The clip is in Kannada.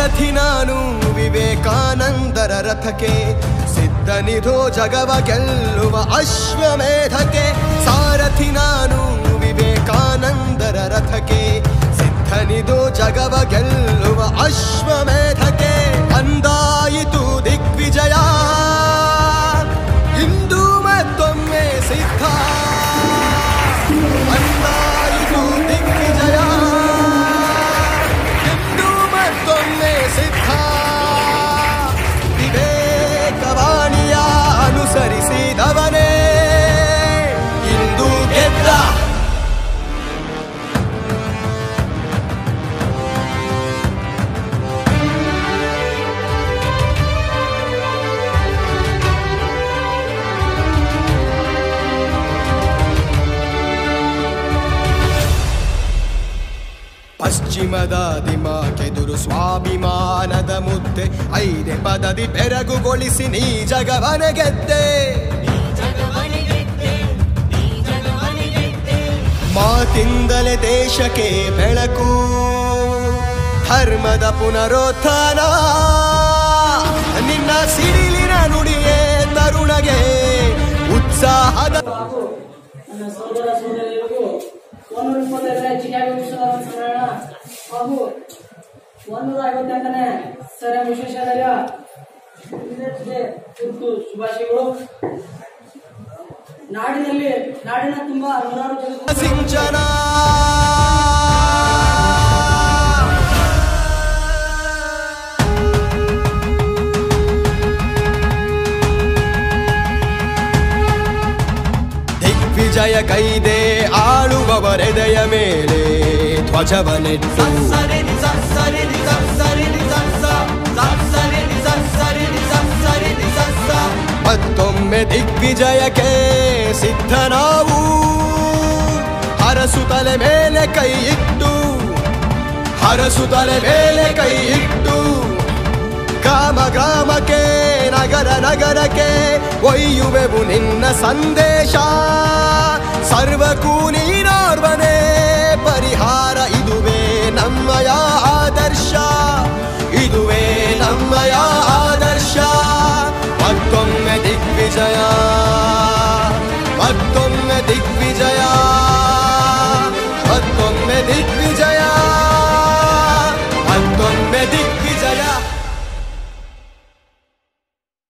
ಸಾರಥಿ ನಾನು ವಿವೇಕಾನಂದರ ರಥಕ್ಕೆ ಸಿದ್ಧನಿಧೋ ಜಗವ ಗೆಲ್ಲುವ ಅಶ್ವಮೇಧಕ್ಕೆ ಸಾರಥಿ ನಾನು ವಿವೇಕಾನಂದರ ರಥಕ್ಕೆ ಸಿದ್ಧನಿಧೋ ಜಗವ ಗೆಲ್ಲುವ ಅಶ್ವಮೇಧಕ್ಕೆ ಅಂದಾಯಿತು ದಿಗ್ವಿಜಯ ಇಂದು ಮತ್ತೊಮ್ಮೆ ಸಿದ್ಧ ಅಂದಾಯಿತು ದಿಗ್ವಿಜಯ ಇಂದು ಮತ್ತೊಮ್ಮೆ ಸಿದ್ಧ ವಿವೇಕವಾಣಿಯ ಅನುಸರಿಸಿದವನೇ ಇಂದು ಗೆದ್ದ ಪಶ್ಚಿಮದ ದಿಮಾಕೆದುರು ಸ್ವಾಭಿಮಾನದ ಮುದ್ದೆ ಐದೆ ಪದದಿ ಬೆರಗುಗೊಳಿಸಿ ನೀ ಜಗವನ ಗೆದ್ದೆ ಮಾತಿಂದಲೇ ದೇಶಕ್ಕೆ ಬೆಳಕು ಧರ್ಮದ ಪುನರೋತ್ಥಾನ ನಿನ್ನ ಸಿಡಿಲಿನ ನುಡಿಯೇ ತರುಣಗೆ ಉತ್ಸಾಹದ ಹಾಗೂ ನನ್ನ ಸಹೋದರ ಸಹೋದರಿಯರಿಗೂ ಒಂದೂರ ಇಪ್ಪತ್ತೈದನೇ ಚಿಕಾಗೋ ವಿಶ್ವನಾಥ ಸಮ್ಮೇಳನ ಹಾಗೂ ಒಂದೂರ ಐವತ್ತೆಂಟನೇ ಸರ ವಿಶ್ವೇಶ್ವರಯ್ಯ ಯುನಿವರ್ಸಿಟಿ ಕುರಿತು ಶುಭಾಶಯಗಳು ನಾಡಿನಲ್ಲಿ ನಾಡಿನ ತುಂಬಾ ನೂರಾರು ಜನ ಸಿಂಚನ ದಿಗ್ವಿಜಯ ಕೈದೆ ಆಳುವವರೆದೆಯ ಮೇಲೆ ಧ್ವಜವನೆಟ್ಟು ಮತ್ತೊಮ್ಮೆ ದಿಗ್ವಿಜಯಕ್ಕೆ ಸಿದ್ಧ ನಾವು ಹರಸು ತಲೆ ಮೇಲೆ ಕೈ ಇಟ್ಟು ಹರಸು ತಲೆ ಮೇಲೆ ಕೈ ಇಟ್ಟು ಗ್ರಾಮ ಗ್ರಾಮಕ್ಕೆ ನಗರ ನಗರಕ್ಕೆ ಒಯ್ಯುವೆವು ನಿನ್ನ ಸಂದೇಶ ಸರ್ವಕ್ಕೂ ನೀನಾರ್ವನೇ ಪರಿಹಾರ ಇದುವೇ ನಮ್ಮಯ ಆದರ್ಶ ಇದುವೇ ನಮ್ಮಯ ಆದರ್ಶ ಮತ್ತೊಮ್ಮೆ ದಿಗ್ವಿಜಯ ಮತ್ತೊಮ್ಮೆ ದಿಗ್ವಿಜಯ ಮತ್ತೊಮ್ಮೆ ದಿಗ್ವಿಜಯ